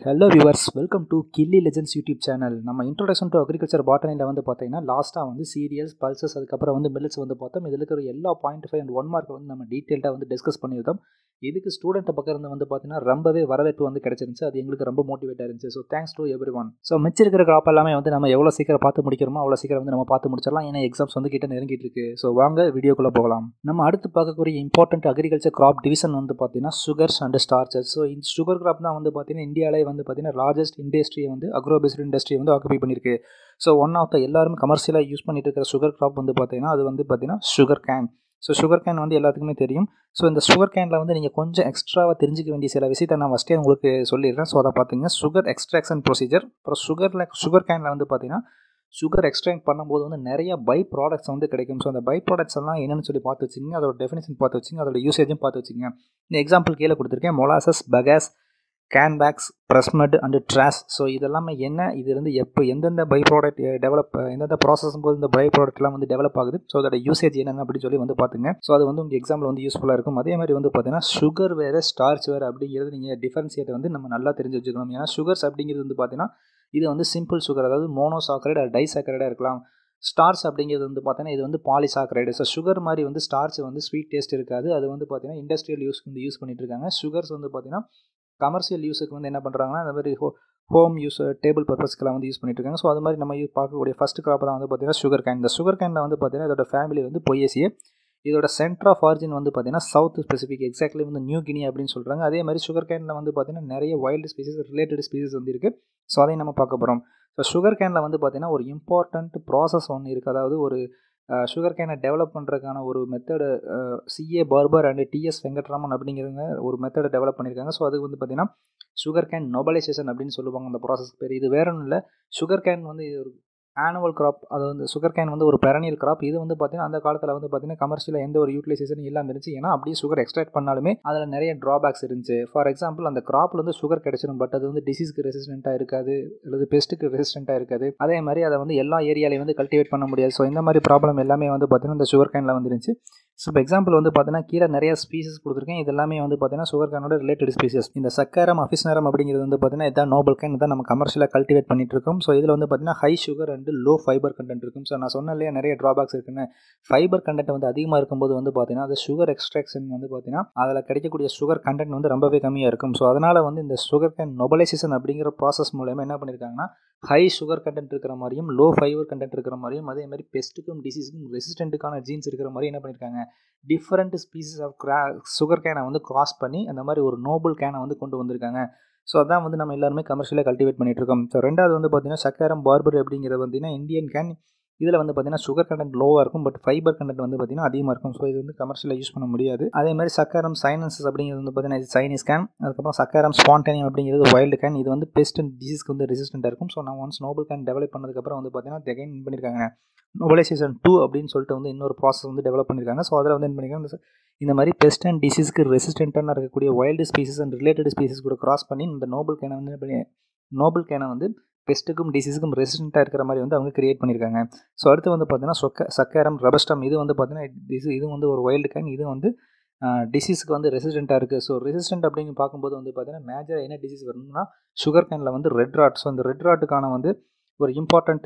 hello viewers welcome to Gilli legends YouTube channel நம்ம introduction to agriculture பாட்டனியில் வந்து பார்த்தீங்கன்னா லாஸ்ட்டாக வந்து சீரியல்ஸ் பல்சஸ் அதுக்கப்புறம் வந்து மில்லட்ஸ் வந்து பார்த்தோம் இதில் இருக்கிற எல்லா point five and one mark வந்து நம்ம டீட்டெயில்டாக வந்து டிஸ்கஸ் பண்ணியிருந்தோம் இதுக்கு ஸ்டூடெண்ட் பக்கம் இருந்து வந்து பார்த்தீங்கன்னா ரொம்பவே வரவேற்பு வந்து கிடச்சிருந்துச்சு அது எங்களுக்கு ரொம்ப மோட்டிவேட்டாக இருந்துச்சு so thanks to everyone so மிச்சம் இருக்கிற கிராப் எல்லாமே வந்து நம்ம எவ்வளோ சீக்கிரம் பார்த்து முடிக்கிறோமோ அவ்வளோ சீக்கிரம் வந்து நம்ம பார்த்து முடிச்சிடலாம் ஏன்னா எக்ஸாம்ஸ் வந்து கிட்ட நெருங்கிட்டு இருக்கு ஸோ வாங்க வீடியோக்குள்ளே போகலாம் நம்ம அடுத்து பார்க்கக்கூடிய இம்பார்ட்டன்ட் அக்ரிகல்ச்சர் கிராப் டிவிஷன் வந்து பார்த்தீங்கன்னா சுகர்ஸ் அண்ட் ஸ்டார்ச்சஸ் ஸோ இந்த சுகர் கிராப் தான் வந்து பார்த்தீங்கன்னா இந்தியாவிலே வந்து பார்த்தீங்கன்னா லார்ஜஸ்ட் இண்டஸ்ட்ரியை வந்து அக்ரோ பேஸ்ட் இண்டஸ்ட்ரியை வந்து ஆக்குபை பண்ணியிருக்கு ஸோ ஒன் ஆஃப் த எல்லாரும் கமர்ஷியலாக யூஸ் பண்ணிட்டு இருக்கிற சுகர் கிராப் வந்து பார்த்தீங்கன்னா அது வந்து பார்த்தீங்கன்னா sugar cane so sugar cane வந்து எல்லாத்துக்குமே தெரியும் ஸோ இந்த சுகர் கேனில் வந்து நீங்கள் கொஞ்சம் எக்ஸ்ட்ராவாக தெரிஞ்சிக்க வேண்டிய சில விஷயத்தை நான் ஃபஸ்ட்டே உங்களுக்கு சொல்லிடுறேன் ஸோ அதை பார்த்துங்க சுகர் எக்ஸ்ட்ராக்ஷன் ப்ரொசீஜர் அப்புறம் சுகரில் சுகர் கேனில் வந்து பார்த்தீங்கன்னா சுகர் எக்ஸ்ட்ராக்ட் பண்ணும்போது வந்து நிறைய பை ப்ராடக்ட்ஸ் வந்து கிடைக்கும் ஸோ அந்த பை ப்ராடக்ட்ஸ் எல்லாம் என்னென்னு சொல்லி பார்த்து வச்சுங்க அதோட டெஃபினேஷன் பார்த்து வச்சுங்க அதோட யூசேஜும் பார்த்து வச்சுங்க இந்த எக்ஸாம்பிள் கீழே கொடுத்துருக்கேன் molasses bagasse cane bags press mud and trash so இதெல்லாமே என்ன இது வந்து எப்போ எந்தெந்த பை ப்ராடக்ட் டெவலப் எந்தெந்த ப்ராசஸ் போது இந்த பை ப்ராடக்ட்லாம் வந்து டெவலப் ஆகுது ஸோ அதோட யூசேஜ் என்னென்னு அப்படின்னு சொல்லி வந்து பார்த்துங்க ஸோ அது வந்து உங்கள் எக்ஸாம்பிள் வந்து யூஸ்ஃபுல்லாக இருக்கும் அதே மாதிரி வந்து பார்த்தீங்கன்னா சுகர் வேறு ஸ்டார்ச் வேறு அப்படிங்கிறது நீங்கள் டிஃபரன்ஷியேட் வந்து நம்ம நல்லா தெரிஞ்சு வச்சுக்கணும் ஏன்னா சுகர்ஸ் அப்படிங்கிறது வந்து பார்த்தீங்கன்னா இது வந்து சிம்பிள் சுகர் அதாவது மோனோசாக்கரைடு அது டைசாக்கரைடாக இருக்கலாம் ஸ்டார்ச் அப்படிங்கிறது வந்து பார்த்தீங்கன்னா இது வந்து பாலிசாக்கரைடு ஸோ சுகர் மாதிரி வந்து ஸ்டார்ச் வந்து ஸ்வீட் டேஸ்ட் இருக்காது அது வந்து பார்த்தீங்கன்னா இண்டஸ்ட்ரியல் யூஸ்க்கு வந்து யூஸ் பண்ணிட்டு இருக்காங்க சுகர்ஸ் வந்து பார்த்தீங்கன்னா கமர்ஷியல் யூஸுக்கு வந்து என்ன பண்ணுறாங்கன்னா அந்த மாதிரி ஹோ ஹோம் யூஸ் டேபிள் பர்பஸ்க்கெலாம் வந்து யூஸ் பண்ணிட்டு இருக்காங்க ஸோ அது மாதிரி நம்ம பார்க்கக்கூடிய ஃபஸ்ட் கிராப் தான் வந்து பார்த்தீங்கன்னா சுகர் கேன் இந்த சுகர் கேனில் வந்து பார்த்தீங்கன்னா இதோட ஃபேமிலி வந்து பொய்யசியே இதோட சென்டர் ஆஃப் ஆரிஜின் வந்து பார்த்தீங்கன்னா சவுத் ஸ்பெசிஃபிக் எக்ஸாக்ட்லி வந்து நியூ கினி அப்படின்னு சொல்கிறாங்க அதே மாதிரி சுகர் கேனில் வந்து பார்த்தீங்கன்னா நிறைய வைல்டு ஸ்பீசஸ் ரிலேட்டட் ஸ்பீசஸ் வந்து இருக்குது ஸோ அதையும் நம்ம பார்க்க போகிறோம் ஸோ சுகர் கேனில் வந்து பார்த்தீங்கன்னா ஒரு இம்பார்ட்டண்ட் ப்ராசஸ் ஒன்று இருக்குது அதாவது ஒரு சுகர் கேனை டெவலப் பண்ணுறதுக்கான ஒரு method CA Barber and TS Venkatraman அப்படிங்கிறவங்க ஒரு மெத்தடை டெவலப் பண்ணியிருக்காங்க ஸோ அது வந்து பார்த்திங்கன்னா சுகர் கேன் நொபலைசேஷன் அப்படின்னு சொல்லுவாங்க அந்த ப்ராசஸ் பேர் இது வேற ஒன்றும் இல்லை சுகர் கேன் வந்து ஒரு ஆனுவல் கிராப் அது வந்து சுகர் கேன் வந்து ஒரு பெரனியல் கிராப் இது வந்து பார்த்தீங்கன்னா அந்த காலத்தில் வந்து பார்த்தீங்கன்னா கமர்ஷியலாக எந்த ஒரு யூட்டிலைசேஷன் இல்லாமல் இருந்துச்சு ஏன்னா அப்படியே சுகர் எக்ஸ்ட்ராக்ட் பண்ணாலுமே அதில் நிறைய ட்ராபேக்ஸ் இருந்துச்சு ஃபார் எக்ஸாம்பிள் அந்த கிராப்பில் வந்து சுகர் கிடைச்சிடும் பட் அது வந்து டிசீஸ்க்கு ரெசிஸ்டண்ட்டாக இருக்காது அல்லது பெஸ்ட்டுக்கு ரெசிஸ்டண்ட்டாக இருக்காது அதே மாதிரி அதை வந்து எல்லா ஏரியாலையும் வந்து கல்டிவேட் பண்ண முடியாது ஸோ இந்த மாதிரி ப்ராப்ளம் எல்லாமே வந்து பார்த்தீங்கன்னா இந்த சுகர் கேனில் வந்துருந்துச்சு ஸோ இப்போ எக்ஸாம்பிள் வந்து பார்த்தீங்கன்னா கீழே நிறைய ஸ்பீசஸ் கொடுத்துருக்கேன் இது எல்லாமே வந்து பார்த்தீங்கன்னா சுகர் கேனோட ரிலேட்டட் ஸ்பீசஸ் இந்த சக்கரம் அஃபிஸ்னரம் அப்படிங்கிறது வந்து பார்த்தீங்கன்னா இதான் நோபல் கேன் தான் நம்ம கமர்ஷியலாக கல்டிவேட் பண்ணிட்டு இருக்கோம் ஸோ இதில் வந்து பார்த்தீங்கன்னா high sugar and low fibre content இருக்கும் ஸோ நான் சொன்ன இல்லையா நிறைய ட்ராபேக்ஸ் இருக்குன்னு ஃபைபர் கண்டென்ட் வந்து அதிகமாக இருக்கும்போது வந்து பார்த்தீங்கன்னா அது சுகர் எக்ஸ்ட்ராக்ஷன் வந்து பார்த்தீங்கன்னா அதில் கிடைக்கக்கூடிய சுகர் கண்டென்ட் வந்து ரொம்பவே கம்மியாக இருக்கும் ஸோ அதனால் வந்து இந்த சுகர் கேன் நொபலைசேஷன் அப்படிங்கிற ப்ராசஸ் மூலயமா என்ன பண்ணியிருக்காங்கன்னா ஹை சுகர் கண்டென்ட் இருக்கிற மாதிரியும் லோ ஃபைபர் கண்டென்ட் இருக்கிற மாதிரியும் அதே மாதிரி பெஸ்ட்டுக்கும் டிசீஸுக்கும் ரெசிஸ்டண்ட்டுக்கான ஜீன்ஸ் இருக்கிற மாதிரி என்ன பண்ணியிருக்காங்க டிஃப்ரெண்ட் ஸ்பீசஸ் ஆஃப் கிரா சுகர் கேனை வந்து கிராஸ் பண்ணி அந்த மாதிரி ஒரு நோபல் கேனை வந்து கொண்டு வந்திருக்காங்க ஸோ அதான் வந்து நம்ம எல்லாருமே கமர்ஷியலாக கல்டிவேட் பண்ணிட்டு இருக்கோம் ஸோ ரெண்டாவது வந்து பார்த்தீங்கன்னா சக்கரம் பார்பர் அப்படிங்கிறது பார்த்தீங்கன்னா இந்தியன் கேன் இதில் வந்து பார்த்தீங்கன்னா சுகர் கண்டென்ட் லோவாக இருக்கும் பட் ஃபைபர் கண்டென்ட் வந்து பார்த்தீங்கன்னா அதிகமாக இருக்கும் ஸோ இது வந்து கமர்ஷியலாக யூஸ் பண்ண முடியாது அதே மாதிரி சக்கரம் சைனன்சஸ் அப்படிங்கிறது வந்து பார்த்தீங்கன்னா இது சைனீஸ் கேன் அதுக்கப்புறம் சக்கரம் ஸ்பான்டேனியம் அப்படிங்கிறது வைல்டு கேன் இது வந்து பெஸ்ட் அண்ட் டிசீஸ்க்கு வந்து ரெசிஸ்டண்ட்டாக இருக்கும் ஸோ நான் ஒன்ஸ் நோபல் கேன் டெவலப் பண்ணதுக்கப்புறம் வந்து பார்த்தீங்கன்னா தெகைன் பண்ணியிருக்காங்க நோபலைசேஷன் டூ அப்படின்னு சொல்லிட்டு வந்து இன்னொரு ப்ராசஸ் வந்து டெவலப் பண்ணியிருக்காங்க ஸோ அதில் வந்து என்ன பண்ணியிருக்காங்க இந்த மாதிரி பெஸ்ட் அண்ட் டிசீஸ்க்கு ரெசிஸ்டண்ட்டாக இருக்கக்கூடிய wild species and related species கூட கிராஸ் பண்ணி இந்த நோபல் கேனை வந்து பண்ணி நோபல் கேனை வந்து பெஸ்ட்டுக்கும் டிசீஸுக்கும் ரெசிஸ்டண்ட்டாக இருக்கிற மாதிரி வந்து அவங்க கிரியேட் பண்ணியிருக்காங்க ஸோ அடுத்து வந்து பார்த்தீங்கன்னா சொக்க சக்கரம் ரபஸ்டம் இது வந்து பார்த்தீங்கன்னா டிசீ இது வந்து ஒரு வைல்டு கேன் இது வந்து டிசீஸுக்கு வந்து ரெசிஸ்டண்ட்டாக இருக்குது ஸோ ரெசிஸ்டன்ட் அப்படிங்க பார்க்கும்போது வந்து பார்த்தீங்கன்னா மேஜர் என்ன டிசீஸ் வரணும்னா சுகர் கேனில் வந்து ரெட் ராட் ஸோ இந்த ரெட் ராட்டுக்கான வந்து ஒரு இம்பார்ட்டண்ட்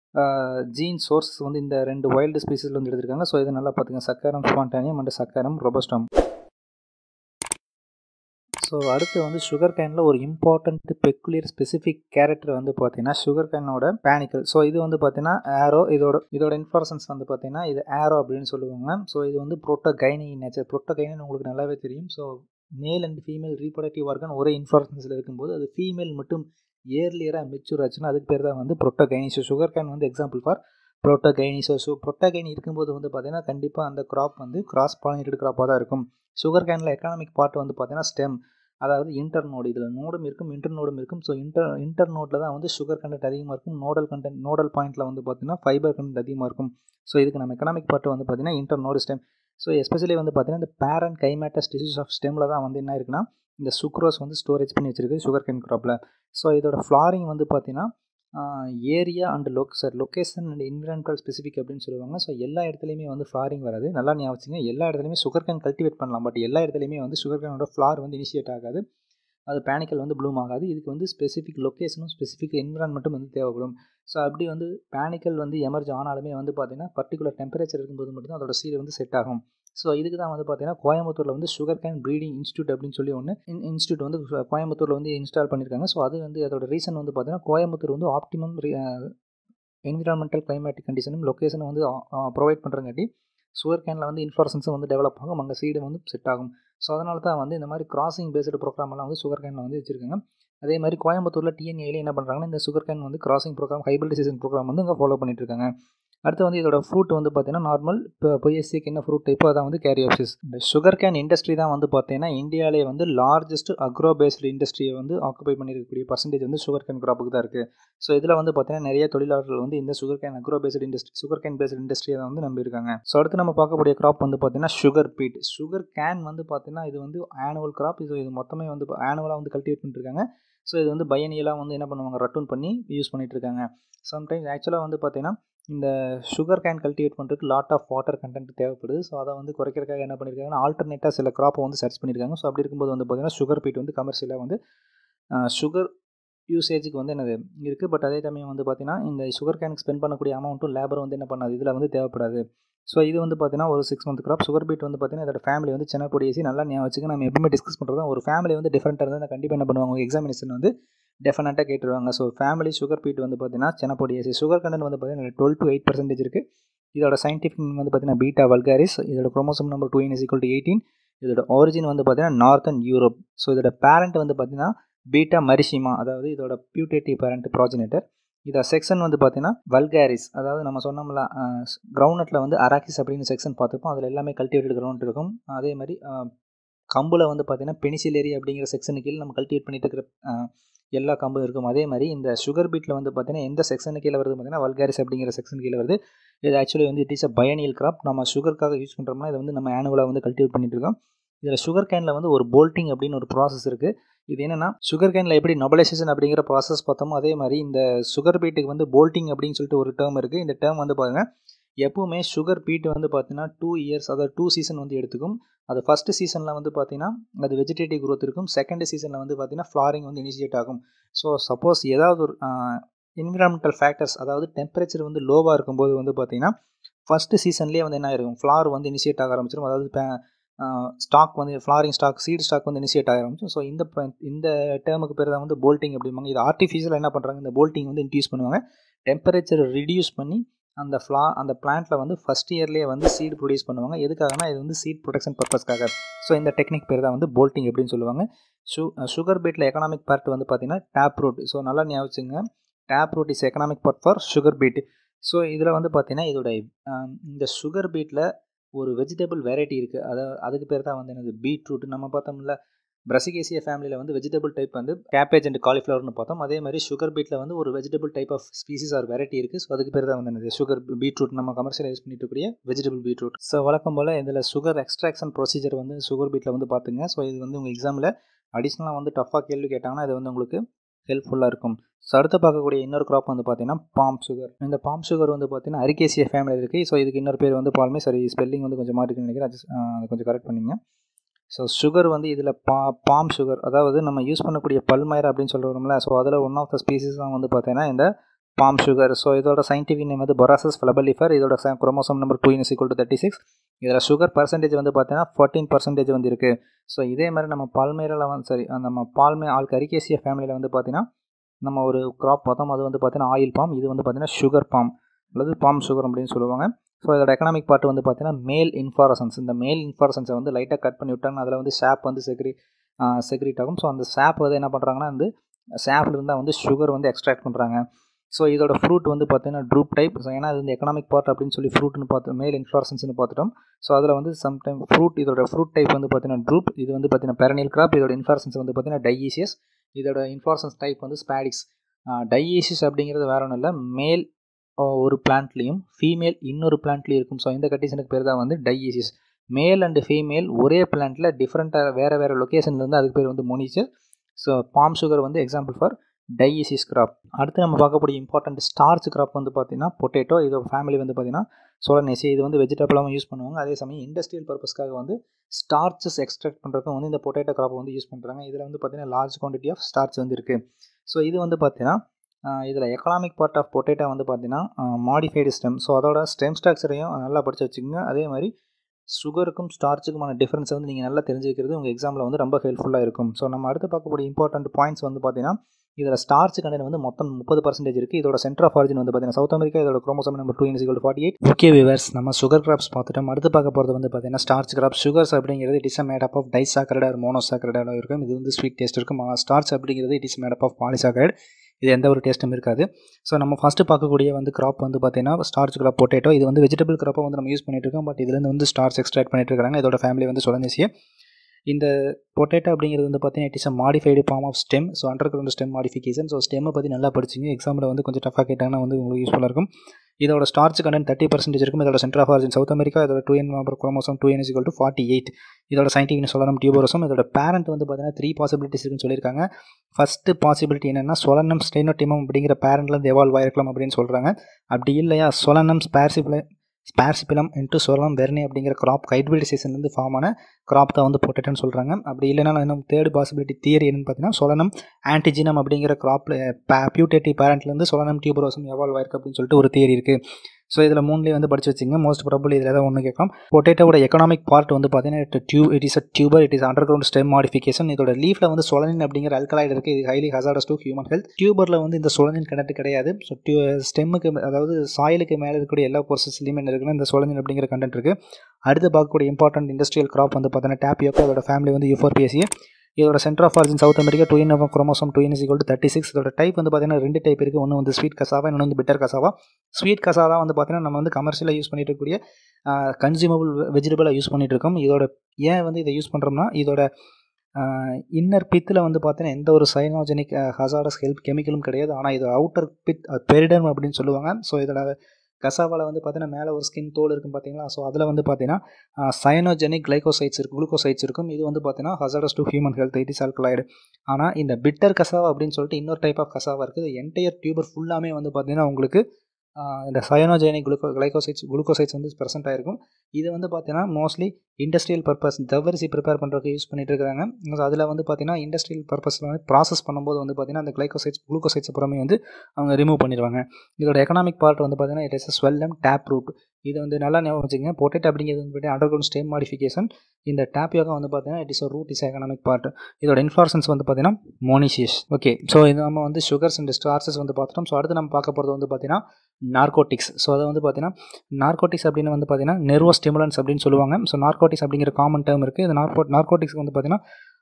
ஜீன் சோர்ஸ் வந்து இந்த ரெண்டு வைல்டு ஸ்பீசிஸில் வந்து எடுத்திருக்காங்க ஸோ இது நல்லா பார்த்துங்க சக்கரம் ஸ்பான்டானியம் அண்ட் சக்கரம் ரொபஸ்டம் ஸோ அடுத்து வந்து சுகர் கேனில் ஒரு இம்பார்ட்டண்ட் பெக்குலியர் ஸ்பெசிஃபிக் கேரக்டர் வந்து பார்த்தீங்கன்னா சுகர் கேனோட பேனிக்கல் ஸோ இது வந்து பார்த்தீங்கன்னா ஏரோ இதோட இதோட இன்ஃபார்மன்ஸ் வந்து பார்த்தீங்கன்னா இது ஏரோ அப்படின்னு சொல்லுவாங்க ஸோ இது வந்து ப்ரோட்டோகைனி நேச்சர் ப்ரோட்டோகைனி உங்களுக்கு நல்லாவே தெரியும் so male and female reproductive organ ஒரே இன்ஃபார்மன்ஸில் இருக்கும்போது அது ஃபீமேல் மட்டும் இயர்லியராக மெச்சூர் ஆச்சுன்னா அதுக்கு பேர் தான் வந்து ப்ரோட்டோகைனி ஸோ சுகர் கேன் வந்து example for protogyny so so protogyny இருக்கும்போது வந்து பார்த்தீங்கன்னா கண்டிப்பாக அந்த க்ராப் வந்து கிராஸ் பாலினேட்டட் க்ராப்பாக தான் இருக்கும் சுகர் கேனில் எக்கனாமிக் பார்ட் வந்து பார்த்தீங்கன்னா ஸ்டெம் அதாவது இன்டர் நோடு இதில் நோடும் இருக்கும் இன்டர் நோடும் இருக்கும் ஸோ இன்டர் இன்டர் நோட்டில் தான் வந்து சுகர் கண்டென்ட் அதிகமாக இருக்கும் நோடல் கண்டென்ட் நோடல் பாயிண்ட்டில் வந்து பார்த்தீங்கன்னா ஃபைபர் கண்டென்ட் அதிகமாக இருக்கும் ஸோ இதுக்கு நம்ம எக்கனாமிக் பார்ட் வந்து பார்த்தீங்கன்னா internode stem so especially வந்து பார்த்தீங்கன்னா இந்த பேரண்ட் கைமேட்டஸ் டிசீஸ் ஆஃப் ஸ்டெம்மில் தான் வந்து என்ன இருக்குன்னா இந்த சுக்ரோஸ் வந்து ஸ்டோரேஜ் பண்ணி வச்சிருக்கு சுகர் கேன் க்ராப்பில் ஸோ இதோட ஃப்ளாரிங் வந்து பார்த்தீங்கன்னா ஏரியா அண்ட் லொக் சார் லொக்கேஷன் அண்ட் இன்விரான்மெண்டல் ஸ்பெசிஃபிக் அப்படின்னு சொல்லுவாங்க ஸோ எல்லா இடத்துலையுமே வந்து ஃப்ளாரிங் வராது நல்லா ஞாபகம் எல்லா இடத்துலையுமே சுகர் கேன் கல்டிவேட் பண்ணலாம் பட் எல்லா இடத்துலையுமே வந்து சுகர் கேனோட ஃப்ளார் வந்து இனிஷியேட் ஆகாது அது பேனிக்கல் வந்து ப்ளூம் ஆகாது இதுக்கு வந்து ஸ்பெசிஃபிக் லொக்கேஷனும் ஸ்பெசிஃபிக் என்விரான்மெண்ட்டும் வந்து தேவைப்படும் ஸோ அப்படி வந்து பேனிக்கல் வந்து எமர்ஜ் ஆனாலுமே வந்து பார்த்திங்கன்னா பர்டிகுலர் டெம்பரேச்சர் இருக்கும்போது மட்டும்தான் அதோட சீடு வந்து செட் ஆகும் ஸோ இதுக்கு தான் வந்து பார்த்தீங்கன்னா கோயம்புத்தூரில் வந்து சுகர் கேன் ப்ரீடிங் இன்ஸ்டியூட் அப்படின்னு சொல்லி ஒன்று இன்ஸ்டியூட் வந்து கோயம்புத்தூரில் வந்து இன்ஸ்டால் பண்ணியிருக்காங்க ஸோ அது வந்து அதோட ரீசன் வந்து பார்த்தீங்கன்னா கோயம்புத்தூர் வந்து ஆப்டிமம் என்விரான்மெண்டல் கிளைமேட்டிக் கண்டிஷனும் லொக்கேஷனும் வந்து ப்ரொவைட் பண்ணுறங்காட்டி சுகர் கேனில் வந்து இன்ஃப்ளோரன்ஸும் வந்து டெவலப் ஆகும் அங்கே சீடு வந்து செட் ஆகும் ஸோ அதனால தான் வந்து இந்த மாதிரி கிராசிங் பேஸ்டு ப்ரோக்ராம்லாம் வந்து சுகர் கேனில் வந்து வச்சிருக்காங்க அதே மாதிரி கோயம்புத்தூரில் டிஎன்ஏல என்ன பண்ணுறாங்கன்னா இந்த சுகர் கேன் வந்து கிராசிங் ப்ரோக்ராம் ஹைபிரிடைசேஷன் ப்ரோக்ராம் வந்து இங்கே ஃபாலோ பண்ணிட்டு இருக்காங்க அடுத்து வந்து இதோட ஃப்ரூட் வந்து பார்த்தீங்கன்னா நார்மல் இப்போ பொய்எஸ்சிக்கு என்ன ஃப்ரூட் டைப்போ அதான் வந்து கேரியோப்சிஸ் இந்த சுகர் கேன் இண்டஸ்ட்ரி தான் வந்து பார்த்தீங்கன்னா இந்தியாவிலே வந்து லார்ஜஸ்ட் அக்ரோ பேஸ்டு இண்டஸ்ட்ரியை வந்து ஆக்குபை பண்ணியிருக்கக்கூடிய பர்சன்டேஜ் வந்து சுகர் கேன் கிராப்புக்கு தான் இருக்குது ஸோ இதில் வந்து பார்த்தீங்கன்னா நிறைய தொழிலாளர்கள் வந்து இந்த sugar cane agro based industry sugar cane based இண்டஸ்ட்ரியை தான் வந்து நம்பியிருக்காங்க ஸோ அடுத்து நம்ம பார்க்கக்கூடிய கிராப் வந்து பார்த்தீங்கன்னா சுகர் பீட் சுகர் கேன் வந்து பார்த்தீங்கன்னா இது வந்து ஆனுவல் கிராப் இது இது மொத்தமே வந்து ஆனுவலாக வந்து கல்டிவேட் பண்ணிருக்காங்க ஸோ இது வந்து பயனியெல்லாம் வந்து என்ன பண்ணுவாங்க ரட்டூன் பண்ணி யூஸ் பண்ணிட்டு இருக்காங்க சம்டைம்ஸ் ஆக்சுவலாக வந்து பார்த்தீங்கன்னா இந்த சுகர் கேன் கல்டிவேட் பண்ணுறதுக்கு லாட் ஆஃப் வாட்டர் கண்டென்ட் தேவைப்படுது ஸோ அதை வந்து குறைக்கிறதுக்காக என்ன பண்ணியிருக்காங்கன்னா ஆல்டர்னேட்டாக சில க்ராப்பை வந்து சர்ச் பண்ணியிருக்காங்க ஸோ அப்படி இருக்கும்போது வந்து பார்த்தீங்கன்னா சுகர் பீட் வந்து கமர்ஷியலாக வந்து சுகர் யூசேஜுக்கு வந்து என்னது இருக்குது பட் அதே சமயம் வந்து பார்த்தீங்கன்னா இந்த சுகர் கேனுக்கு ஸ்பெண்ட் பண்ணக்கூடிய அமௌண்ட்டும் லேபர் வந்து என்ன பண்ணாது இதில் வந்து தேவைப்படாது ஸோ இது வந்து பார்த்தீங்கன்னா ஒரு six month crop sugar beet வந்து பார்த்தீங்கன்னா இதோட ஃபேமிலி வந்து சின்ன பொடியேசி நல்லா ஞாபகம் வச்சுக்க நம்ம எப்பவுமே டிஸ்கஸ் பண்ணுறது ஒரு ஃபேமிலி வந்து டிஃப்ரெண்ட்டாக இருந்தால் கண்டிப்பாக என்ன பண்ணுவாங்க எக்ஸாமினேஷன் வந்து டெஃபினட்டாக கேட்டுருவாங்க ஸோ ஃபேமிலி சுகர் பீட் வந்து பார்த்தீங்கன்னா சின்ன பொடியேசி சுகர் கண்டென்ட் வந்து பார்த்தீங்கன்னா டுவெல் டு எயிட் பர்சன்டேஜ் இருக்குது இதோட சயின்டிஃபிக் வந்து பார்த்தீங்கன்னா பீட்டா வல்காரிஸ் இதோட chromosome number two n equal to eighteen இதோட ஒரிஜின் வந்து பார்த்தீங்கன்னா நார்த்தன் யூரோப் ஸோ இதோட பேரண்ட் வந்து பார்த்தீங்கன்னா பீட்டா மரிசிமா அதாவது இதோட பியூட்டேட்டிவ் பேரண்ட் ப்ராஜினேட்டர் இதோட செக்ஷன் வந்து பார்த்தீங்கன்னா வல்காரிஸ் அதாவது நம்ம சொன்னோம்ல கிரவுண்ட்நட்டில் வந்து அராக்கிஸ் அப்படின்னு செக்ஷன் பார்த்துருப்போம் அதில் எல்லாமே கல்டிவேட்டட் கிரவுண்ட் இருக்கும் அதே மாதிரி கம்பில் வந்து பார்த்தீங்கன்னா பெனிசிலேரி அப்படிங்கிற செக்ஷனுக்கு கீழே நம்ம கல்டிவேட் பண்ணிட்டு இருக்கிற எல்லா கம்பும் இருக்கும் அதே மாதிரி இந்த சுகர் பீட்டில் வந்து பார்த்தீங்கன்னா எந்த செக்ஷனு கீழே வருது பார்த்தீங்கன்னா வல்காரிஸ் அப்படிங்கிற செக்ஷன் கீழே வருது இது ஆக்சுவலி வந்து it is a biennial crop நம்ம சுகருக்காக யூஸ் பண்ணுறோம்னா இதை வந்து நம்ம ஆனுவலாக வந்து கல்டிவேட் பண்ணிட்டு இருக்கோம் இதில் சுகர் கேனில் வந்து ஒரு போல்ட்டிங் அப்படின்னு ஒரு ப்ராசஸ் இருக்குது இது என்னென்னா சுகர் கேனில் எப்படி நொபலைசேஷன் அப்படிங்கிற ப்ராசஸ் பார்த்தோமோ அதே மாதிரி இந்த சுகர் பீட்டுக்கு வந்து போல்ட்டிங் அப்படின்னு சொல்லிட்டு ஒரு டேர்ம் இருக்குது இந்த டேர்ம் வந்து பாருங்கள் எப்போவுமே சுகர் பீட் வந்து பார்த்தீங்கன்னா டூ இயர்ஸ் அதாவது டூ சீசன் வந்து எடுத்துக்கும் அது ஃபஸ்ட்டு சீசனில் வந்து பார்த்தீங்கன்னா அது வெஜிடேட்டிவ் க்ரோத் இருக்கும் செகண்ட் சீசனில் வந்து பார்த்தீங்கன்னா ஃப்ளாரிங் வந்து இனிஷியேட் ஆகும் ஸோ சப்போஸ் ஏதாவது ஒரு என்விரான்மெண்டல் ஃபேக்டர்ஸ் அதாவது டெம்பரேச்சர் வந்து லோவாக இருக்கும்போது வந்து பார்த்தீங்கன்னா ஃபஸ்ட்டு சீசன்லேயே வந்து என்ன ஆயிருக்கும் ஃப்ளார் வந்து இனிஷியேட் ஆக ஆரம்பிச்சிடும் அதாவது ஸ்டாக் வந்து ஃப்ளாரிங் ஸ்டாக் சீட் ஸ்டாக் வந்து இனிஷியேட் ஆக ஆரம்பிச்சு ஸோ இந்த இந்த டேர்முக்கு பேர் தான் வந்து போல்ட்டிங் அப்படிம்பாங்க இது ஆர்டிஃபிஷியலாக என்ன பண்ணுறாங்க இந்த போல்ட்டிங் வந்து இன்ட்யூஸ் பண்ணுவாங்க டெம்பரேச்சர் ரிடியூஸ் பண்ணி அந்த ஃப்ளா அந்த பிளான்ட்டில் வந்து ஃபஸ்ட் இயர்லேயே வந்து சீட் ப்ரொடியூஸ் பண்ணுவாங்க எதுக்காகனா இது வந்து சீட் ப்ரொடக்ஷன் பர்பஸ்க்காக ஸோ இந்த டெக்னிக் பேர் தான் வந்து போல்ட்டிங் அப்படின்னு சொல்லுவாங்க சு சுகர் பீட்டில் எக்கனாமிக் பார்ட் வந்து பார்த்தீங்கன்னா டேப் ரூட் ஸோ நல்லா ஞாபகிச்சுங்க tap root is economic part for sugar beet so இதில் வந்து பார்த்தீங்கன்னா இதோட இந்த சுகர் பீட்டில் ஒரு வெஜிடபிள் வெரைட்டி இருக்குது அதை அதுக்கு பேர் தான் வந்து என்னது பீட்ரூட் நம்ம பார்த்தோம்ல பிரசிகேசியா ஃபேமிலியில் வந்து வெஜிடபிள் டைப் வந்து கேபேஜ் அண்ட் காலிஃப்ளவர்னு பார்த்தோம் அதே மாதிரி சுகர் பீட்டில் வந்து ஒரு vegetable type of species or variety இருக்குது ஸோ அதுக்கு பேர் தான் வந்து என்னது சுகர் பீட்ரூட் நம்ம கமர்ஷியல் யூஸ் பண்ணிட்டு இருக்கக்கூடிய வெஜிடபிள் பீட்ரூட் ஸோ வழக்கம் போல் இதில் சுகர் எக்ஸ்ட்ராக்ஷன் ப்ரொசீஜர் வந்து சுகர் பீட்டில் வந்து பார்த்துங்க ஸோ இது வந்து உங்கள் எக்ஸாமில் அடிஷ்னலாக வந்து டஃப்பாக கேள்வி கேட்டாங்கன்னா இது வந்து உங்களுக்கு ஹெல்ப்ஃபுல்லாக இருக்கும் ஸோ அடுத்து பார்க்கக்கூடிய இன்னொரு க்ராப் வந்து பார்த்தீங்கன்னா பாம் சுகர் இந்த பாம் சுகர் வந்து பார்த்தீங்கன்னா அரிகேசிய ஃபேமிலி இருக்குது ஸோ இதுக்கு இன்னொரு பேர் வந்து பால்மே சரி ஸ்பெல்லிங் வந்து கொஞ்சம் மாறி இருக்குன்னு நினைக்கிறேன் அது கொஞ்சம் கரெக்ட் பண்ணிங்க ஸோ சுகர் வந்து இதில் பா பாம் சுகர் அதாவது நம்ம யூஸ் பண்ணக்கூடிய பல்மயர் அப்படின்னு சொல்கிறோம்ல ஸோ அதில் ஒன் ஆஃப் த ஸ்பீசிஸ் தான் வந்து பார்த்தீங்கன்னா இந்த பாம் சுகர் ஸோ இதோட சயின்டிஃபிக் நேம் வந்து பொராசஸ் ஃபிளபலிஃபர் இதோட chromosome number two n equal to thirty six இதில் சுகர் பர்சன்டேஜ் வந்து பார்த்தீங்கன்னா ஃபோர்டீன் பர்சன்டேஜ் வந்து இருக்குது ஸோ இதே மாதிரி நம்ம பால்மேரில் வந்து சரி நம்ம பால்மே ஆல் கரிகேசிய ஃபேமிலியில் வந்து பார்த்தீங்கன்னா நம்ம ஒரு க்ராப் பார்த்தோம் அது வந்து பார்த்தீங்கன்னா ஆயில் பாம் இது வந்து பார்த்தீங்கன்னா சுகர் பாம் அல்லது பாம் சுகர் அப்படின்னு சொல்லுவாங்க ஸோ இதோட எக்கனாமிக் பார்ட் வந்து பார்த்தீங்கன்னா மேல் இன்ஃபாரசன்ஸ் இந்த மேல் இன்ஃபாரசன்ஸை வந்து லைட்டாக கட் பண்ணி விட்டாங்க அதில் வந்து ஷாப் வந்து செக்ரி செக்ரிட் ஆகும் ஸோ அந்த ஷாப் வந்து என்ன பண்ணுறாங்கன்னா வந்து ஷாப்பில் இருந்தால் வந்து சுகர் வந்து எக்ஸ்ட்ராக்ட் பண்ணுறாங்க ஸோ இதோட ஃப்ரூட் வந்து பார்த்தீங்கன்னா ட்ரூப் டைப் ஸோ ஏன்னா இது வந்து எக்கனாமிக் பார்ட் அப்படின்னு சொல்லி ஃப்ரூட்னு பார்த்து மேல் இன்ஃப்ளாரன்ஸ்னு பார்த்துட்டோம் ஸோ அதில் வந்து சம்டைம் ஃப்ரூட் இதோட ஃப்ரூட் டைப் வந்து பார்த்தீங்கன்னா ட்ரூப் இது வந்து பார்த்தீங்கன்னா பெரனியல் கிராப் இதோட இன்ஃப்ளாரன்ஸ் வந்து பார்த்தீங்கன்னா டைஈசியஸ் இதோட இன்ஃப்ளாரன்ஸ் டைப் வந்து ஸ்பாடிக்ஸ் டைஈசிஸ் அப்படிங்கிறது வேற ஒன்றும் இல்லை மேல் ஒரு பிளான்ட்லேயும் ஃபீமேல் இன்னொரு பிளான்ட்லேயும் இருக்கும் ஸோ இந்த கண்டிஷனுக்கு பேர் தான் வந்து டைஈசிஸ் மேல் அண்டு ஃபீமேல் ஒரே பிளான்ட்டில் டிஃப்ரெண்ட்டாக வேறு வேறு லொக்கேஷன்லேருந்து அதுக்கு பேர் வந்து மோனிச்சர் ஸோ பாம் சுகர் வந்து எக்ஸாம்பிள் ஃபார் டையிசிஸ் கிராப் அடுத்து நம்ம பார்க்கக்கூடிய இம்பார்ட்டன்ட் ஸ்டார்ச் கிராப் வந்து பார்த்தீங்கன்னா பொட்டேட்டோ இதோட ஃபேமிலி வந்து பார்த்தீங்கன்னா சோலனேசி இது வந்து வெஜிடபிளாகவும் யூஸ் பண்ணுவாங்க அதே சமயம் இண்டஸ்ட்ரியல் பர்பஸ்க்காக வந்து ஸ்டார்ச்சஸ் எக்ஸ்ட்ராக்ட் பண்ணுறதுக்கும் வந்து இந்த பொட்டேட்டோ கிராப்பை வந்து யூஸ் பண்ணுறாங்க இதில் வந்து பார்த்தீங்கன்னா லார்ஜ் குவான்டிட்டி ஆஃப் ஸ்டார்ச் வந்து இருக்குது ஸோ இது வந்து பார்த்தீங்கன்னா இதில் எக்கனாமிக் பார்ட் ஆஃப் பொட்டேட்டோ வந்து பார்த்தீங்கன்னா மாடிஃபைடு ஸ்டெம் ஸோ அதோட ஸ்டெம் ஸ்ட்ரக்சரையும் நல்லா படித்து வச்சுக்கோங்க அதே மாதிரி சுகருக்கும் ஸ்டார்ச்சுக்குமான டிஃப்ரென்ஸை வந்து நீங்கள் நல்லா தெரிஞ்சுக்கிறது உங்கள் எக்ஸாமில் வந்து ரொம்ப ஹெல்ப்ஃபுல்லாக இருக்கும் ஸோ நம்ம அடுத்து பார்க்கக்கூடிய இம்பார்ட்டன்ட் பாயிண்ட்ஸ் வந்து பார்த்தீங்கன்னா இதில் ஸ்டார்ச் கண்டென்ட் வந்து மொத்தம் முப்பது பர்சன்டேஜ் இருக்குது இதோட சென்டர் ஆஃப் ஆரிஜின் வந்து பார்த்தீங்கன்னா சவுத் அமெரிக்கா இதோட chromosome number two n is equal forty eight okay viewers நம்ம சுகர் கிராப்ஸ் பார்த்துட்டோம் அடுத்து பார்க்க போகிறது வந்து பார்த்தீங்கன்னா ஸ்டார்ச் கிராப் சுகர்ஸ் அப்படிங்கிறது it is made up of disaccharide or மோனோசாக்கரைடாக இருக்கும் இது வந்து ஸ்வீட் டேஸ்ட் இருக்கும் ஆனால் ஸ்டார்ச் அப்படிங்கிறது it is made up of polysaccharide இது எந்த ஒரு டேஸ்ட்டும் இருக்காது ஸோ நம்ம ஃபஸ்ட்டு பார்க்கக்கூடிய வந்து கிராப் வந்து பார்த்தீங்கன்னா ஸ்டார்ச் கிராப் பொட்டேட்டோ இது வந்து வெஜிடபிள் கிராப்பை வந்து நம்ம யூஸ் பண்ணிட்டு இருக்கோம் பட் இதுலேருந்து வந்து ஸ்டார்ச் எக்ஸ்ட்ராக்ட் பண்ணிட்டு இருக்காங்க இதோட ஃபேமிலி வந்து சுழந்தேசிய இந்த பொட்டேட்டோ அப்படிங்கிறது வந்து பார்த்தீங்கன்னா it is a modified form of stem so underground stem modification so ஸ்டெம்மை பற்றி நல்லா படிச்சிங்க எக்ஸாமில் வந்து கொஞ்சம் டஃபாக கேட்டாங்கன்னா வந்து உங்களுக்கு யூஸ்ஃபுல்லாக இருக்கும் இதோட ஸ்டார்ச் கண்டென்ட் தேர்ட்டி பர்சன்டேஜ் இருக்கும் இதோட centre of origin South America இதோட two n number chromosome two n is equal to forty eight இதோட சயின்டிஃபிக் சொல்லணும் டியூபரோசம் இதோட பேரண்ட் வந்து பார்த்தீங்கன்னா த்ரீ பாசிபிலிட்டிஸ் இருக்குன்னு சொல்லியிருக்காங்க ஃபஸ்ட்டு பாசிபிலிட்டி என்னென்னா சொலனம் ஸ்டெனோட்டிமம் அப்படிங்கிற பேரண்ட்லேருந்து எவால்வ் ஆயிருக்கலாம் அப்படின்னு சொல்கிறாங்க அப்படி இல்லையா சொலனம் ஸ்பேர்சிபிள ஸ்பேர்சிபிலம் இன்ட்டு சொலம் வெர்னி அப்படிங்கிற கிராப் ஹைப்ரிடைசேஷன்லேருந்து ஃபார்ம் ஆன கிராப் தான் வந்து பொட்டேட்டோன்னு சொல்கிறாங்க அப்படி இல்லைனா இன்னும் தேர்ட் பாசிபிலிட்டி தியரி என்னன்னு பார்த்தீங்கன்னா சொலனம் ஆன்டிஜினம் அப்படிங்கிற கிராப்பில் பியூட்டேட்டிவ் பேரண்ட்லேருந்து சொலனம் டியூபரோசம் எவால்வ் ஆயிருக்கு அப்படின்னு சொல்லிட்டு ஒரு தியரி இருக்குது ஸோ இதில் மூணுலேயே வந்து படிச்சு வச்சுங்க மோஸ்ட் ப்ராபபிள் இதில் ஏதாவது ஒன்று கேட்கலாம் பொட்டேட்டோட எக்கனாமிக் பார்ட் வந்து பார்த்தீங்கன்னா இட் டியூ it is a tuber it is underground stem modification இதோட லீஃபில் வந்து சொலனின் அப்படிங்கிற அல்கலாய்டு இருக்குது இது highly hazardous to human health டியூபரில் வந்து இந்த சொலனின் கண்டென்ட் கிடையாது ஸோ டியூ ஸ்டெம்முக்கு அதாவது சாயிலுக்கு மேலே இருக்கக்கூடிய எல்லா போர்சஸ்லையுமே என்ன இருக்குன்னா இந்த சொலனின் அப்படிங்கிற கண்டென்ட் இருக்குது அடுத்து பார்க்கக்கூடிய இம்பார்ட்டன்ட் இண்டஸ்ட்ரியல் கிராப் வந்து பார்த்தீங்கன்னா டேப்பியோக்கோ அதோட ஃபேமிலி வந்து யூஃபோர்பிஎஸ்சி இதோட centre of origin South America two n chromosome two n is equal to thirty six இதோட டைப் வந்து பார்த்தீங்கன்னா ரெண்டு டைப் இருக்குது ஒன்று வந்து ஸ்வீட் கசாவா இன்னொன்று வந்து பிட்டர் கசாவா ஸ்வீட் கசாவா வந்து பார்த்தீங்கன்னா நம்ம வந்து கமர்ஷியலாக யூஸ் பண்ணிட்டு இருக்கக்கூடிய கன்சியூமபிள் வெஜிடபிளாக யூஸ் பண்ணிட்டு இருக்கோம் இதோட ஏன் வந்து இதை யூஸ் பண்ணுறோம்னா இதோட இன்னர் பித்தில் வந்து பார்த்தீங்கன்னா எந்த ஒரு சைனோஜெனிக் ஹசாரஸ் ஹெல்ப் கெமிக்கலும் கிடையாது ஆனால் இது அவுட்டர் பித் பெரிடம் அப்படின்னு சொல்லுவாங்க ஸோ இதோட கசாவாவில் வந்து பார்த்தீங்கன்னா மேலே ஒரு ஸ்கின் தோல் இருக்கும் பார்த்தீங்களா ஸோ அதில் வந்து பார்த்தீங்கன்னா சயனோஜெனிக் கிளைகோசைட்ஸ் இருக்கும் குளுக்கோசைட்ஸ் இருக்கும் இது வந்து பார்த்தீங்கன்னா hazardous to human health it is alkaloid ஆனால் இந்த பிட்டர் கசாவா அப்படின்னு சொல்லிட்டு இன்னொரு டைப் ஆஃப் கசாவா இருக்குது என்டையர் டியூபர் ஃபுல்லாமே வந்து பார்த்தீங்கன்னா உங்களுக்கு இந்த சயனோஜெனிக் குளுக்கோ கிளைகோசைட்ஸ் குளுக்கோசைட்ஸ் வந்து ப்ரெசென்ட் ஆகிருக்கும் இது வந்து பார்த்தீங்கன்னா மோஸ்ட்லி இண்டஸ்ட்ரியல் பர்பஸ் ஜவ்வரிசி ப்ரிப்பேர் பண்ணுறதுக்கு யூஸ் பண்ணிட்டு இருக்காங்க அதில் வந்து பார்த்தீங்கன்னா இண்டஸ்ட்ரியல் பர்பஸில் வந்து ப்ராசஸ் பண்ணும்போது வந்து பார்த்தீங்கன்னா அந்த கிளைகோசைட்ஸ் குளுக்கோசைட்ஸ் அப்புறமே வந்து அவங்க ரிமூவ் பண்ணிடுவாங்க இதோட எக்கனாமிக் பார்ட் வந்து பார்த்தீங்கன்னா it is swollen tap root இது வந்து நல்லா ஞாபகம் வச்சுக்கோங்க பொட்டேட்டோ அப்படிங்கிறது வந்து பார்த்தீங்கன்னா அண்டர் கிரவுண்ட் ஸ்டேம் மாடிஃபிகேஷன் இந்த டேப்பியோகா வந்து பார்த்தீங்கன்னா it is root is economic part இதோட இன்ஃப்ளாரன்ஸ் வந்து பார்த்தீங்கன்னா மோனிஷியஸ் ஓகே ஸோ இது நம்ம வந்து சுகர்ஸ் அண்ட் ஸ்டார்சஸ் வந்து பார்த்துட்டோம் ஸோ அடுத்து நம்ம பார்க்க போகிறது வந்து பார்த்தீங்கன்னா நார்கோட்டிக்ஸ் ஸோ அதை வந்து பார்த்தீங்கன்னா நார்கோட்டிக்ஸ் அப்படின்னு வந்து பார்த்தீங்கன்னா நெர்வோ ஸ்டிமுலன்ஸ் அப்படின்னு சொல்லுவாங்க ஸோ நார்கோட்டிக்ஸ் அப்படிங்கிற காமன் டேர்ம் இருக்குது இது நார்கோ நார்கோட்டிக்ஸ் வந்து பார்த்தீங்கன்னா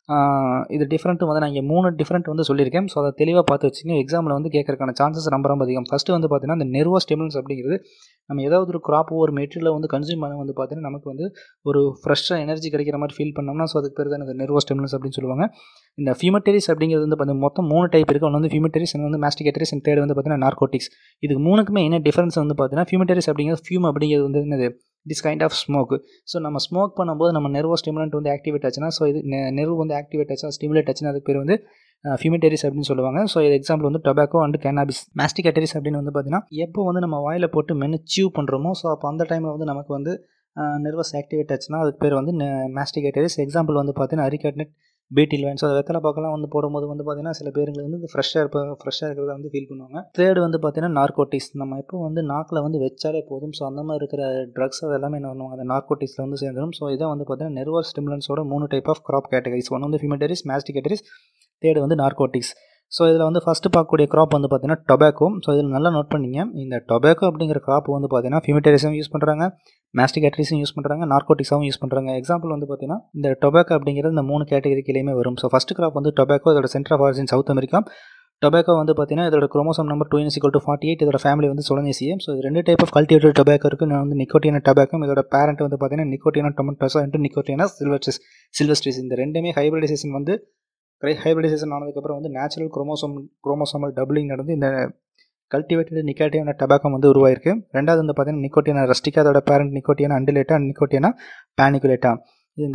இது டிஃப்ரெண்ட்டு வந்து நான் இங்கே மூணு டிஃப்ரெண்ட் வந்து சொல்லியிருக்கேன் ஸோ அதை தெளிவாக பார்த்து வச்சுங்க எக்ஸாமில் வந்து கேட்கறதுக்கான சான்சஸ் ரொம்ப ரொம்ப அதிகம் ஃபஸ்ட்டு வந்து பார்த்தீங்கன்னா இந்த நெர்வோ ஸ்டிமுலன்ஸ் அப்படிங்கிறது நம்ம ஏதாவது ஒரு கிராப்போ ஒரு மெட்டீரியலை வந்து கன்சியூம் பண்ண வந்து பார்த்தீங்கன்னா நமக்கு வந்து ஒரு ஃப்ரெஷ்ஷாக எனர்ஜி கிடைக்கிற மாதிரி ஃபீல் பண்ணோம்னா ஸோ அதுக்கு பேர் தான் இந்த நெர்வோ ஸ்டிமுலன்ஸ் அப்படின்னு சொல்லுவாங்க இந்த ஃபியூமட்டரிஸ் அப்படிங்கிறது வந்து பார்த்தீங்கன்னா மொத்தம் மூணு டைப் இருக்குது ஒன்று வந்து ஃபியூமட்டரிஸ் ஒன்று வந்து மாஸ்டிகேட்டரிஸ் அண்ட் தேர்ட் வந்து பார்த்தீங்கன்னா நார்கோட்டிக்ஸ் இதுக்கு மூணுக்குமே என்ன டிஃபரன்ஸ் வந்து பார்த்தீங்கன்னா ஃபியூமட்டரிஸ் அப்படிங்கிறது ஃபியூம் அப்படிங்கிறது வந்து என்னது this kind of smoke so நம்ம ஸ்மோக் பண்ணும்போது நம்ம நெர்வோ ஸ்டிமுலண்ட் வந்து ஆக்டிவேட் ஆச்சுன்னா ஸோ இது நெர்வ் வந்து ஆக்டிவேட் ஆச்சுன்னா ஸ்டிமுலேட் ஆச்சுன்னா அதுக்கு பேர் வந்து ஃபியூமிட்டரிஸ் அப்படின்னு சொல்லுவாங்க ஸோ இது எக்ஸாம்பிள் வந்து டொபாக்கோ அண்ட் கேனாபிஸ் மாஸ்டிகேட்டரிஸ் அப்படின்னு வந்து பார்த்தீங்கன்னா எப்போ வந்து நம்ம வாயில் போட்டு மென்று சியூ பண்ணுறோமோ ஸோ அப்போ அந்த டைமில் வந்து நமக்கு வந்து நெர்வஸ் ஆக்டிவேட் ஆச்சுன்னா அதுக்கு பேர் வந்து மாஸ்டிகேட்டரிஸ் எக்ஸாம்பிள் வந்து பார்த்தீங்கன்னா அரிகேட்னெட் பீட்டில் வேன் ஸோ வெத்தலை பார்க்கலாம் வந்து போடும்போது வந்து பார்த்தீங்கன்னா சில பேருக்கு வந்து ஃப்ரெஷ்ஷாக இருப்ப ஃப்ரெஷ்ஷாக இருக்கிறத வந்து ஃபீல் பண்ணுவாங்க தேர்டு வந்து பார்த்தீங்கன்னா நார்கோட்டிக்ஸ் நம்ம எப்போ வந்து நாக்கில் வந்து வச்சாலே போதும் ஸோ அந்த மாதிரி இருக்கிற ட்ரக்ஸ் அது எல்லாமே என்ன பண்ணுவாங்க அந்த நார்கோட்டிக்ஸில் வந்து சேர்ந்துடும் ஸோ இதை வந்து பார்த்தீங்கன்னா நெர்வஸ் ஸ்டிமுலன்ஸோட மூணு டைப் ஆஃப் கிராப் கேட்டகரிஸ் ஒன்று வந்து ஃபியூமெட்டரிஸ் மாஸ்டிகேட்டரிஸ் தேர்டு வந்து நார்கோட்டிக்ஸ் ஸோ இதில் வந்து ஃபஸ்ட்டு பார்க்கக்கூடிய க்ராப் வந்து பார்த்தீங்கன்னா டொபாக்கோ ஸோ இதில் நல்லா நோட் பண்ணிங்க இந்த டொபாக்கோ அப்படிங்கிற க்ராப் வந்து பார்த்தீங்கன்னா ஃபியூமிட்டரிஸும் யூஸ் பண்ணுறாங்க மாஸ்டிகேட்டரிஸும் யூஸ் பண்ணுறாங்க நார்கோட்டிக்ஸாகவும் யூஸ் பண்ணுறாங்க எக்ஸாம்பிள் வந்து பார்த்தீங்கன்னா இந்த டொபாக்கோ அப்படிங்கிறது இந்த மூணு கேட்டகரி கீழேயுமே வரும் ஸோ ஃபஸ்ட்டு க்ராப் வந்து டொபாக்கோ இதோட centre of origin South America tobacco வந்து பார்த்தீங்கன்னா இதோட chromosome number two n is equal to forty eight இதோட ஃபேமிலி வந்து சொலனேசியம் ஸோ இது ரெண்டு டைப் ஆஃப் கல்டிவேட்டட் டொபாக்கோ இருக்குது நான் வந்து நிக்கோட்டியன டொபாக்கோ இதோட பேரண்ட் வந்து பார்த்தீங்கன்னா நிக்கோட்டியனா டொமட்டோசோ இன்ட்டு நிக்கோட்டியனா சில்வர்ஸ்டிஸ் சில்வர்ஸ்டிஸ் இந்த ரெண்டுமே ஹைப்ரிடைசேஷன் வந்து ஹைப்ரிடைசேஷன் ஆனதுக்கப்புறம் வந்து நேச்சுரல் குரோமோசோம் குரோமோசோமல் டபுளிங் நடந்து இந்த கல்டிவேட்டட் நிக்கோட்டியான டபாக்கோ வந்து உருவாயிருக்கு ரெண்டாவது வந்து பார்த்தீங்கன்னா நிக்கோட்டியனா ரஸ்டிகா அதோட பேரண்ட் நிக்கோட்டியனா அண்டிலேட்டா அண்ட் நிக்கோட்டியனா பேனிகுலேட்டா இந்த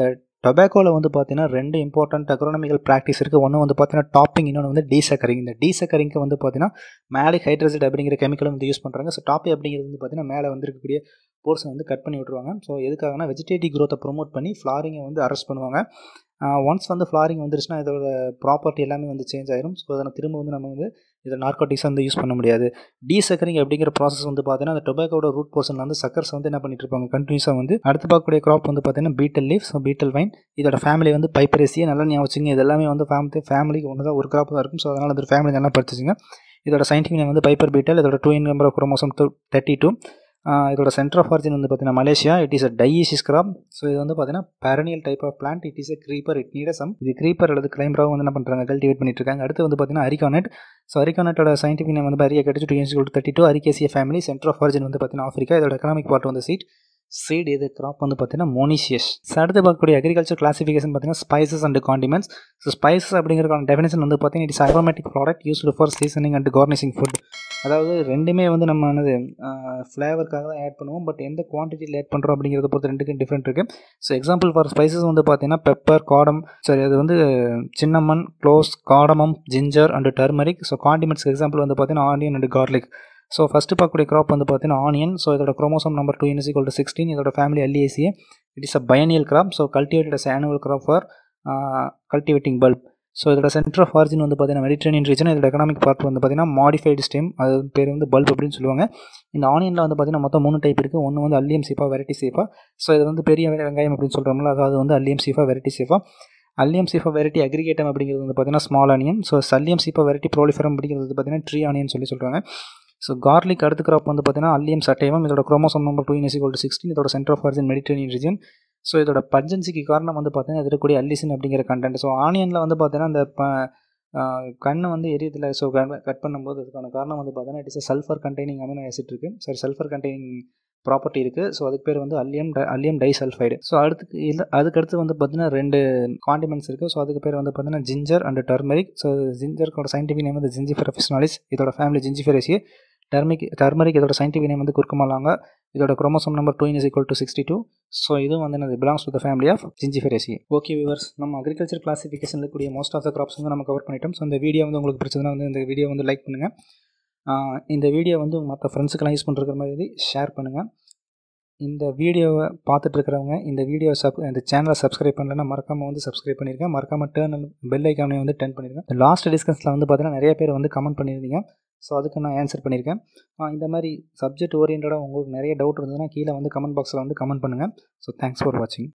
டொபாக்கோவில் வந்து பார்த்தீங்கன்னா ரெண்டு இம்பார்ட்டன்ட் அக்ரோனமிக்கல் ப்ராக்டிஸ் இருக்குது ஒன்று வந்து பார்த்தீங்கன்னா டாப்பிங் இன்னொன்று வந்து டீசக்கரிங் இந்த டீசக்கரிங்க்கு வந்து பார்த்தீங்கன்னா மேலே ஹைட்ரஜைட் அப்படிங்கிற கெமிக்கல் வந்து யூஸ் பண்ணுறாங்க ஸோ டாப்பி அப்படிங்கிறது வந்து பார்த்தீங்கன்னா மேலே வந்து இருக்கக்கூடிய போர்ஷன் வந்து கட் பண்ணி விட்ருவாங்க ஸோ எதுக்காகனா வெஜிடேட்டிவ் க்ரோத்தை ப்ரொமோட் பண்ணி ஃப்ளாரிங்கை வந்து அரெஸ்ட் பண்ணுவாங்க ஒன்ஸ் வந்து ஃப்ளாரிங் வந்துருச்சுன்னா இதோட ப்ராப்பர்ட்டி எல்லாமே வந்து சேஞ்ச் ஆயிரும் ஸோ அதை திரும்ப வந்து நம்ம வந்து இதை நார்கோட்டிக்ஸ் வந்து யூஸ் பண்ண முடியாது டீசக்கரிங் அப்படிங்கிற ப்ராசஸ் வந்து பார்த்தீங்கன்னா அந்த டொபாக்கோட ரூட் போர்ஷனில் வந்து சக்கர்ஸ் வந்து என்ன பண்ணிட்டு இருப்பாங்க கண்டினியூஸாக வந்து அடுத்து பார்க்கக்கூடிய க்ராப் வந்து பார்த்தீங்கன்னா betel leaf so betel vine இதோட ஃபேமிலி வந்து பைப்பரேசியே நல்லா ஞாபகம் வச்சுங்க இது எல்லாமே வந்து ஃபேமிலி ஃபேமிலிக்கு ஒன்று தான் ஒரு க்ராப் தான் இருக்கும் ஸோ அதனால் அந்த ஃபேமிலி நல்லா படிச்சுங்க இதோட சயின்டிஃபிக் நேம் வந்து பைப்பர் பீட்டல் இதோட two n number chromosome thirty two இதோட சென்டர் ஆஃப் ஆரிஜின் வந்து பார்த்தீங்கன்னா Malaysia it is a dioecious crop so இது வந்து பார்த்தீங்கன்னா perennial type of plant it is a creeper it need some இது creeper அல்லது கிளைம்பராக வந்து என்ன பண்ணுறாங்க கல்டிவேட் பண்ணிட்டு இருக்காங்க அடுத்து வந்து பார்த்தீங்கன்னா அரிகானட் ஸோ அரிகானட்டோட சயின்டிஃபிக் நேம் வந்து Areca catechu two n is thirty two Arecaceae family centre of origin வந்து பார்த்தீங்கன்னா ஆஃப்ரிக்கா இதோட எக்கனாமிக் பார்ட் வந்து சீட் சீட் இது கிராப் வந்து பார்த்தீங்கன்னா மோனிஷியஸ் அடுத்து பார்க்கக்கூடிய அக்ரிகல்ச்சர் கிளாசிஃபிகேஷன் பார்த்தீங்கன்னா spices and condiments so spices அப்படிங்கிறக்கான டெஃபினேஷன் வந்து பார்த்தீங்கன்னா it's aromatic product used for seasoning and garnishing food அதாவது ரெண்டுமே வந்து நம்ம என்னது ஃப்ளேவருக்காக தான் ஆட் பண்ணுவோம் பட் எந்த குவான்டிட்டியில் ஆட் பண்ணுறோம் அப்படிங்கிறத பொறுத்து ரெண்டுக்கும் டிஃப்ரெண்ட் இருக்குது ஸோ எக்ஸாம்பிள் ஃபார் ஸ்பைசஸ் வந்து பார்த்தீங்கன்னா பெப்பர் காடம் சரி அது வந்து cinnamon cloves cardamom ginger and turmeric so condiments example வந்து பார்த்தீங்கன்னா onion and garlic so first பார்க்கக்கூடிய க்ராப் வந்து பார்த்தீங்கன்னா ஆனியன் ஸோ இதோட chromosome number two n is equal to sixteen இதோட family Alliaceae it is a biennial crop so cultivated as annual crop for cultivating bulb so இதோட centre of origin வந்து பார்த்தீங்கன்னா Mediterranean region இதோட economic part வந்து பார்த்தீங்கன்னா modified stem அது பேர் வந்து பல்ப் அப்படின்னு சொல்லுவாங்க இந்த ஆனியனில் வந்து பார்த்தீங்கன்னா மொத்தம் மூணு டைப் இருக்குது ஒன்று வந்து Allium cepa variety cepa so இது வந்து பெரிய வெங்காயம் அப்படின்னு சொல்கிறோம்ல அதாவது வந்து Allium cepa variety cepa Allium cepa variety aggregatum அப்படிங்கிறது வந்து பார்த்தீங்கன்னா small onion so Allium cepa variety proliferum அப்படிங்கிறது வந்து பார்த்தீங்கன்னா ட்ரீ ஆனியன் சொல்லி சொல்கிறாங்க ஸோ கார்லிக் அடுத்த கிராப் வந்து பார்த்தீங்கன்னா அல்லியம் சட்டைவம் இதோட chromosome number two n equal to sixteen இதோட centre of origin Mediterranean region so இதோட பர்ஜன்சிக்கு காரணம் வந்து பார்த்தீங்கன்னா இது இருக்கக்கூடிய அல்லிசின் அப்படிங்கிற கண்டென்ட் ஸோ ஆனியனில் வந்து பார்த்தீங்கன்னா அந்த கண்ணை வந்து எரியதில் ஸோ கட் பண்ணும்போது அதுக்கான காரணம் வந்து பார்த்தீங்கன்னா it is sulphur containing amino acid இருக்குது சாரி சல்ஃபர் கண்டெய்னிங் ப்ராப்பர்ட்டி இருக்குது ஸோ அதுக்கு பேர் வந்து அல்லியம் அல்லியம் டைசல்ஃபைடு ஸோ அடுத்து இல்லை அதுக்கடுத்து வந்து பார்த்தீங்கன்னா ரெண்டு காண்டிமெண்ட்ஸ் இருக்குது ஸோ அதுக்கு பேர் வந்து பார்த்தீங்கன்னா ஜிஞ்சர் அண்ட் டர்மரிக் ஸோ ஜிஞ்சருக்கோட சயின்டிஃபிக் நேம் வந்து ஜிஞ்சிஃபர் அஃபிஸ்னாலிஸ் இதோட ஃபேமிலி ஜிஞ்சிஃபரேசியே டர்மிக் டர்மரிக் இதோட சயின்டிஃபிக் நேம் வந்து குறுக்கமாலாங்க இதோட chromosome number two n is equal to sixty two so இதுவும் வந்து என்னது belongs to the family of Zingiberaceae okay viewers நம்ம அக்ரிகல்ச்சர் கிளாசிஃபிகேஷனில் இருக்கக்கூடிய மோஸ்ட் ஆஃப் த கிராப்ஸ் வந்து நம்ம கவர் பண்ணிட்டோம் ஸோ இந்த வீடியோ வந்து உங்களுக்கு பிடிச்சதுன்னா வந்து இந்த வீடியோ வந்து லைக் பண்ணுங்கள் இந்த வீடியோ வந்து மற்ற ஃப்ரெண்ட்ஸுக்கெல்லாம் யூஸ் பண்ணுற மாதிரி ஷேர் பண்ணுங்கள் இந்த வீடியோவை பார்த்துட்டு இருக்கிறவங்க இந்த வீடியோ சப் இந்த சேனலை சப்ஸ்கிரைப் பண்ணலன்னா மறக்காமல் வந்து சப்ஸ்கிரைப் பண்ணியிருக்கேன் மறக்காமல் டேர்ன் பெல் ஐக்கானே வந்து டர்ன் பண்ணியிருக்கேன் லாஸ்ட் டிஸ்கஷனில் வந்து பார்த்தீங்கன்னா நிறைய பேர் வந்து கமெண்ட் பண்ணியிருந்தீங்க ஸோ அதுக்கு நான் ஆன்சர் பண்ணியிருக்கேன் இந்த மாதிரி சப்ஜெக்ட் ஓரியன்டாக உங்களுக்கு நிறைய டவுட் இருந்ததுன்னா கீழே வந்து கமெண்ட் பாக்ஸில் வந்து கமெண்ட் பண்ணுங்கள் ஸோ தேங்க்ஸ் ஃபார் வாட்சிங்